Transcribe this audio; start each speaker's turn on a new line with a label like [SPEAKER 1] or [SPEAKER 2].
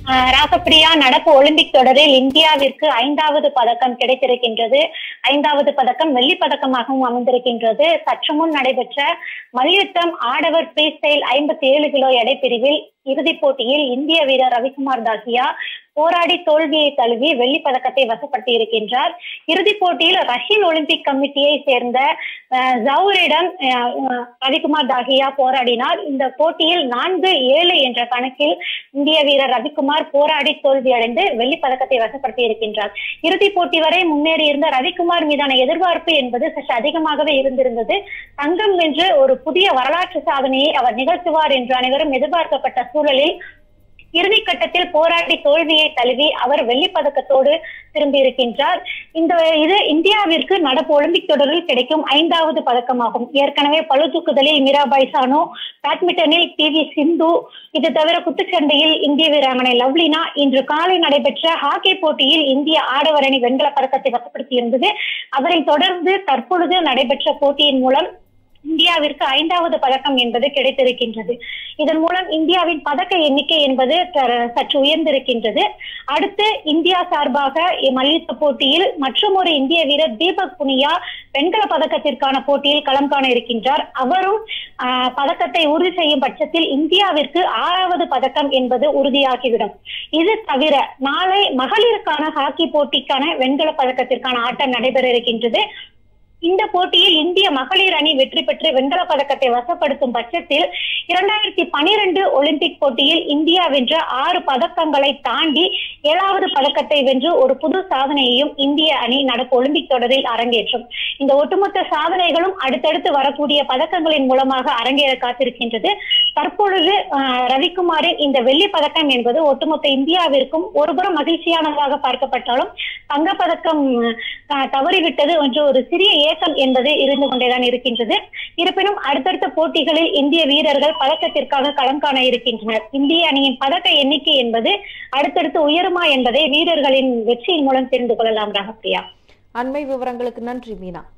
[SPEAKER 1] ஆஹ் ராசப்பிரியா நடப்பு ஒலிம்பிக் தொடரில் இந்தியாவிற்கு ஐந்தாவது பதக்கம் கிடைத்திருக்கின்றது ஐந்தாவது பதக்கம் வெள்ளி பதக்கமாகவும் அமைந்திருக்கின்றது சற்று முன் நடைபெற்ற மல்யுத்தம் ஆடவர் ஃப்ரீ ஸ்டைல் ஐம்பத்தி ஏழு கிலோ எடை பிரிவில் இறுதிப் போட்டியில் இந்திய வீரர் ரவிக்குமார் தாசியா போராடி தோல்வியை தழுவி வெள்ளி பதக்கத்தை வசப்படுத்தி இருக்கின்றார் இறுதிப் போட்டியில் ரஷ்யன் ஒலிம்பிக் கமிட்டியை சேர்ந்த அஹ், ஜவுரிடம் அஹ், அஹ், ரவிக்குமார் தாகியா போராடினார் இந்த போட்டியில் நான்கு ஏழு என்ற கணக்கில் இந்திய வீரர் ரவிக்குமார் போராடி தோல்வியடைந்து வெள்ளி பதக்கத்தை வசப்படுத்தி இருக்கின்றார் இறுதிப் போட்டி வரை முன்னேறி இருந்த ரவிக்குமார் மீதான எதிர்பார்ப்பு என்பது சற்று அதிகமாகவே இருந்திருந்தது தங்கம் வென்று ஒரு புதிய வரலாற்று சாதனையை அவர் நிகழ்த்துவார் என்று அனைவரும் எதிர்பார்க்கப்பட்ட சூழலில் இறுதி கட்டத்தில் போராடி தோல்வியை தழுவி அவர் வெள்ளி பதக்கத்தோடு திரும்பி இருக்கின்றார் இந்த இது இந்தியாவிற்கு நடப்பு ஒலிம்பிக் தொடரில் கிடைக்கும் ஐந்தாவது பதக்கமாகும் ஏற்கனவே பளுதூக்குதலில் மீராபாய் சானு பேட்மிண்டனில் பி வி சிந்து இது தவிர குத்துச்சண்டையில் இந்திய வீராங்கனை லவ்லினா இன்று காலை நடைபெற்ற ஹாக்கி போட்டியில் இந்திய ஆடவர் அணி வெண்கல பதக்கத்தை வசப்படுத்தியிருந்தது அதனைத் தொடர்ந்து தற்பொழுது நடைபெற்ற போட்டியின் மூலம் இந்தியாவிற்கு ஐந்தாவது பதக்கம் என்பது கிடைத்திருக்கின்றது இதன் மூலம் இந்தியாவின் பதக்க எண்ணிக்கை என்பது த- சற்று உயர்ந்திருக்கின்றது அடுத்து இந்தியா சார்பாக மல்யுத்த போட்டியில் மற்றும் ஒரு இந்திய வீரர் தீபக் புனியா வெண்கல பதக்கத்திற்கான போட்டியில் களம் காண இருக்கின்றார் அவரும் ஆஹ், பதக்கத்தை உறுதி செய்யும் பட்சத்தில் இந்தியாவிற்கு ஆறாவது பதக்கம் என்பது உறுதியாகிவிடும் இது தவிர நாளை மகளிருக்கான ஹாக்கி போட்டிக்கான வெண்கல பதக்கத்திற்கான ஆட்டம் நடைபெற இருக்கின்றது இந்த போட்டியில் இந்திய மகளிர் அணி வெற்றி பெற்று வெண்கல பதக்கத்தை வசப்படுத்தும் பட்சத்தில் இரண்டாயிரத்தி பனிரெண்டு ஒலிம்பிக் போட்டியில் இந்தியா வென்ற ஆறு பதக்கங்களை தாண்டி ஏழாவது பதக்கத்தை வென்று ஒரு புது சாதனையையும் இந்திய அணி நடப்பு ஒலிம்பிக் தொடரில் அரங்கேற்றும் இந்த ஒட்டுமொத்த சாதனைகளும் அடுத்தடுத்து வரக்கூடிய பதக்கங்களின் மூலமாக அரங்கேற காத்திருக்கின்றது தற்பொழுது ஆஹ், ரவிக்குமாரின் இந்த வெள்ளி பதக்கம் என்பது ஒட்டுமொத்த இந்தியாவிற்கும் ஒருபுறம் மகிழ்ச்சியானதாக பார்க்கப்பட்டாலும் தங்கப்பதக்கம் ஆஹ், தவறிவிட்டது என்று ஒரு சிறிய ஏக்கம் என்பது இருந்து கொண்டேதான் இருக்கின்றது இருப்பினும் அடுத்தடுத்த போட்டிகளில் இந்திய வீரர்கள் பதக்கத்திற்காக களம் காண இருக்கின்றனர் இந்திய அணியின் பதக்க எண்ணிக்கை என்பது அடுத்தடுத்து உயருமா என்பதை வீரர்களின் வெற்றியின் மூலம் தெரிந்து கொள்ளலாம் ராகப்பிரியா
[SPEAKER 2] அண்மை விவரங்களுக்கு நன்றி மீனா